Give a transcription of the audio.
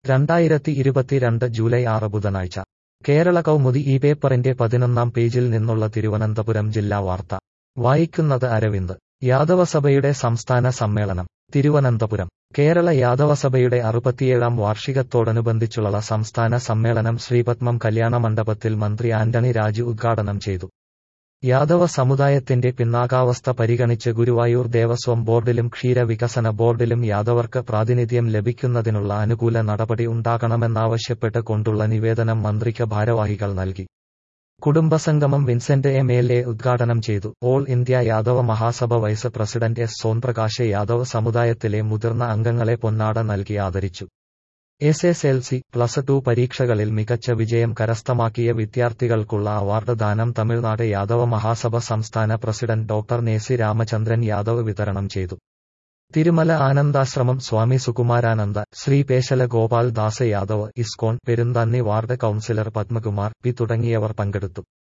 രണ്ടായിരത്തി ഇരുപത്തിരണ്ട് ജൂലൈ ആറ് ബുധനാഴ്ച കേരള കൗമുദി ഈ പേപ്പറിന്റെ പതിനൊന്നാം പേജിൽ നിന്നുള്ള തിരുവനന്തപുരം ജില്ലാ വാർത്ത വായിക്കുന്നത് അരവിന്ദ് യാദവസഭയുടെ സംസ്ഥാന സമ്മേളനം തിരുവനന്തപുരം കേരള യാദവസഭയുടെ അറുപത്തിയേഴാം വാർഷികത്തോടനുബന്ധിച്ചുള്ള സംസ്ഥാന സമ്മേളനം ശ്രീപത്മം കല്യാണ മണ്ഡപത്തിൽ മന്ത്രി ആന്റണി രാജു ഉദ്ഘാടനം ചെയ്തു യാദവ സമുദായത്തിന്റെ പിന്നാകാവസ്ഥ പരിഗണിച്ച് ഗുരുവായൂർ ദേവസ്വം ബോർഡിലും ക്ഷീരവികസന ബോർഡിലും യാദവർക്ക് പ്രാതിനിധ്യം ലഭിക്കുന്നതിനുള്ള അനുകൂല നടപടി ഉണ്ടാകണമെന്നാവശ്യപ്പെട്ട് കൊണ്ടുള്ള നിവേദനം മന്ത്രിക്ക് ഭാരവാഹികൾ നൽകി കുടുംബസംഗമം വിൻസെന്റ് എം എൽ എ ഉദ്ഘാടനം ചെയ്തു all India Yadava Mahasabha vice president S Sonprakash Yadav സമുദായത്തിലെ മുതിർന്ന അംഗങ്ങളെ പൊന്നാട നൽകി ആദരിച്ചു S S L C plus two പരീക്ഷകളിൽ മികച്ച വിജയം കരസ്ഥമാക്കിയ വിദ്യാർത്ഥികൾക്കുള്ള അവാർഡ് ദാനം തമിഴ്നാട് യാദവ മഹാസഭ സംസ്ഥാന പ്രസിഡന്റ് ഡോക്ടർ നേസി രാമചന്ദ്രൻ യാദവ് വിതരണം ചെയ്തു Tirumala Anandashramam Swami Sukumarananda Sri Peshala Gopal Das Yadav ISKCON Perunthanni ward councillor Padmakumar P തുടങ്ങിയവർ പങ്കെടുത്തു